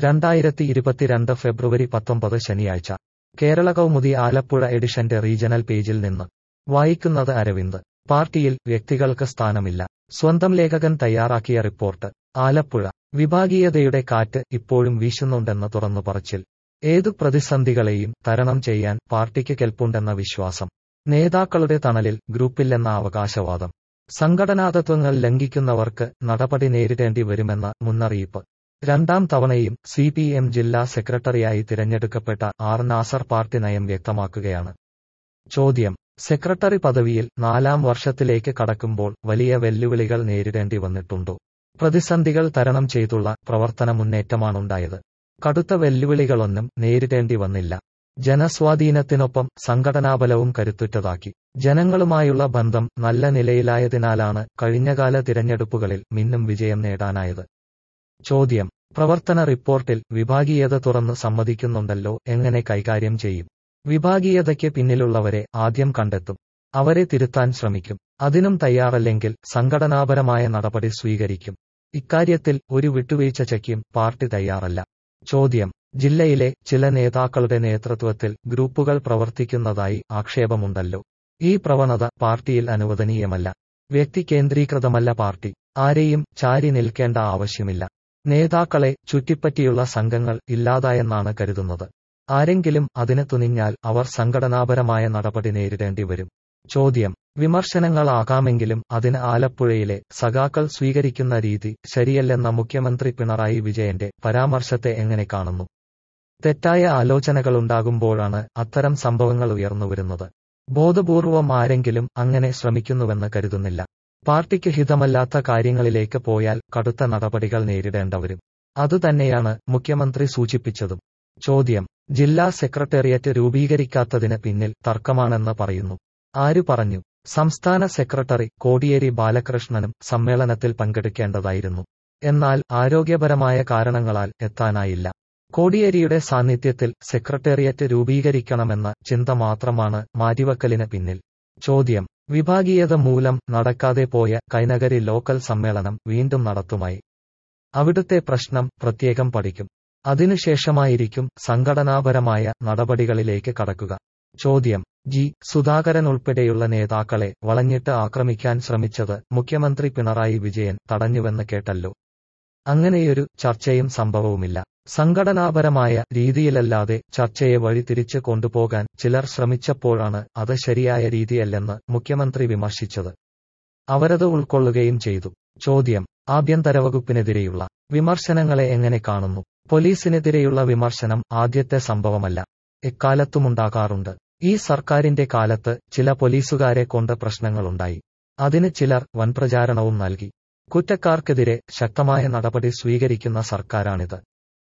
രണ്ടായിരത്തി ഇരുപത്തിരണ്ട് ഫെബ്രുവരി പത്തൊമ്പത് ശനിയാഴ്ച കേരള കൗമുദി ആലപ്പുഴ എഡിഷന്റെ റീജണൽ പേജിൽ നിന്ന് വായിക്കുന്നത് അരവിന്ദ് പാർട്ടിയിൽ വ്യക്തികൾക്ക് സ്ഥാനമില്ല സ്വന്തം ലേഖകൻ തയ്യാറാക്കിയ റിപ്പോർട്ട് ആലപ്പുഴ വിഭാഗീയതയുടെ കാറ്റ് ഇപ്പോഴും വീശുന്നുണ്ടെന്ന് തുറന്നു പറച്ചിൽ ഏതു പ്രതിസന്ധികളെയും തരണം ചെയ്യാൻ പാർട്ടിക്ക് കെൽപ്പുണ്ടെന്ന വിശ്വാസം നേതാക്കളുടെ തണലിൽ ഗ്രൂപ്പില്ലെന്ന അവകാശവാദം സംഘടനാതത്വങ്ങൾ ലംഘിക്കുന്നവർക്ക് നടപടി നേരിടേണ്ടി വരുമെന്ന മുന്നറിയിപ്പ് രണ്ടാം തവണയും സി പി എം ജില്ലാ സെക്രട്ടറിയായി തിരഞ്ഞെടുക്കപ്പെട്ട ആർ നാസർ പാർട്ടി നയം വ്യക്തമാക്കുകയാണ് ചോദ്യം സെക്രട്ടറി പദവിയിൽ നാലാം വർഷത്തിലേക്ക് കടക്കുമ്പോൾ വലിയ വെല്ലുവിളികൾ നേരിടേണ്ടി വന്നിട്ടുണ്ടോ പ്രതിസന്ധികൾ തരണം ചെയ്തുള്ള പ്രവർത്തന മുന്നേറ്റമാണുണ്ടായത് കടുത്ത വെല്ലുവിളികളൊന്നും നേരിടേണ്ടി വന്നില്ല ജനസ്വാധീനത്തിനൊപ്പം സംഘടനാബലവും കരുത്തുറ്റതാക്കി ജനങ്ങളുമായുള്ള ബന്ധം നല്ല നിലയിലായതിനാലാണ് കഴിഞ്ഞകാല തിരഞ്ഞെടുപ്പുകളിൽ മിന്നും വിജയം നേടാനായത് ചോദ്യം പ്രവർത്തന റിപ്പോർട്ടിൽ വിഭാഗീയത തുറന്ന് സമ്മതിക്കുന്നുണ്ടല്ലോ എങ്ങനെ കൈകാര്യം ചെയ്യും വിഭാഗീയതയ്ക്ക് പിന്നിലുള്ളവരെ ആദ്യം കണ്ടെത്തും അവരെ തിരുത്താൻ ശ്രമിക്കും അതിനും തയ്യാറല്ലെങ്കിൽ സംഘടനാപരമായ നടപടി സ്വീകരിക്കും ഇക്കാര്യത്തിൽ ഒരു വിട്ടുവീഴ്ചയ്ക്കും പാർട്ടി തയ്യാറല്ല ചോദ്യം ജില്ലയിലെ ചില നേതാക്കളുടെ നേതൃത്വത്തിൽ ഗ്രൂപ്പുകൾ പ്രവർത്തിക്കുന്നതായി ആക്ഷേപമുണ്ടല്ലോ ഈ പ്രവണത പാർട്ടിയിൽ അനുവദനീയമല്ല വ്യക്തി കേന്ദ്രീകൃതമല്ല പാർട്ടി ആരെയും ചാരി നിൽക്കേണ്ട ആവശ്യമില്ല നേതാക്കളെ ചുറ്റിപ്പറ്റിയുള്ള സംഘങ്ങൾ ഇല്ലാതായെന്നാണ് കരുതുന്നത് ആരെങ്കിലും അതിന് തുനിഞ്ഞാൽ അവർ സംഘടനാപരമായ നടപടി നേരിടേണ്ടി വരും ചോദ്യം വിമർശനങ്ങളാകാമെങ്കിലും അതിന് ആലപ്പുഴയിലെ സഖാക്കൾ സ്വീകരിക്കുന്ന രീതി ശരിയല്ലെന്ന മുഖ്യമന്ത്രി പിണറായി വിജയന്റെ പരാമർശത്തെ എങ്ങനെ കാണുന്നു തെറ്റായ ആലോചനകളുണ്ടാകുമ്പോഴാണ് അത്തരം സംഭവങ്ങൾ ഉയർന്നുവരുന്നത് ബോധപൂർവം ആരെങ്കിലും അങ്ങനെ ശ്രമിക്കുന്നുവെന്ന് കരുതുന്നില്ല പാർട്ടിക്ക് ഹിതമല്ലാത്ത കാര്യങ്ങളിലേക്ക് പോയാൽ കടുത്ത നടപടികൾ നേരിടേണ്ടവരും അതുതന്നെയാണ് മുഖ്യമന്ത്രി സൂചിപ്പിച്ചതും ചോദ്യം ജില്ലാ സെക്രട്ടേറിയറ്റ് രൂപീകരിക്കാത്തതിന് പിന്നിൽ തർക്കമാണെന്ന് പറയുന്നു ആര് പറഞ്ഞു സംസ്ഥാന സെക്രട്ടറി കോടിയേരി ബാലകൃഷ്ണനും സമ്മേളനത്തിൽ പങ്കെടുക്കേണ്ടതായിരുന്നു എന്നാൽ ആരോഗ്യപരമായ കാരണങ്ങളാൽ എത്താനായില്ല കോടിയേരിയുടെ സാന്നിധ്യത്തിൽ സെക്രട്ടേറിയറ്റ് രൂപീകരിക്കണമെന്ന ചിന്ത മാത്രമാണ് മാറ്റിവക്കലിന് പിന്നിൽ ചോദ്യം വിഭാഗീയത മൂലം നടക്കാതെ പോയ കൈനഗരി ലോക്കൽ സമ്മേളനം വീണ്ടും നടത്തുമായി അവിടുത്തെ പ്രശ്നം പ്രത്യേകം പഠിക്കും അതിനുശേഷമായിരിക്കും സംഘടനാപരമായ നടപടികളിലേക്ക് കടക്കുക ചോദ്യം ജി സുധാകരൻ ഉൾപ്പെടെയുള്ള നേതാക്കളെ വളഞ്ഞിട്ട് ആക്രമിക്കാൻ ശ്രമിച്ചത് മുഖ്യമന്ത്രി പിണറായി വിജയൻ തടഞ്ഞുവെന്ന് കേട്ടല്ലോ അങ്ങനെയൊരു ചർച്ചയും സംഭവവുമില്ല സംഘടനാപരമായ രീതിയിലല്ലാതെ ചർച്ചയെ വഴിതിരിച്ച് കൊണ്ടുപോകാൻ ചിലർ ശ്രമിച്ചപ്പോഴാണ് അത് ശരിയായ രീതിയല്ലെന്ന് മുഖ്യമന്ത്രി വിമർശിച്ചത് അവരത് ഉൾക്കൊള്ളുകയും ചെയ്തു ചോദ്യം ആഭ്യന്തര വകുപ്പിനെതിരെയുള്ള വിമർശനങ്ങളെ എങ്ങനെ കാണുന്നു പോലീസിനെതിരെയുള്ള വിമർശനം ആദ്യത്തെ സംഭവമല്ല എക്കാലത്തുമുണ്ടാകാറുണ്ട് ഈ സർക്കാരിന്റെ കാലത്ത് ചില പോലീസുകാരെ കൊണ്ട് പ്രശ്നങ്ങളുണ്ടായി അതിന് ചിലർ വൻപ്രചാരണവും നൽകി കുറ്റക്കാർക്കെതിരെ ശക്തമായ നടപടി സ്വീകരിക്കുന്ന സർക്കാരാണിത്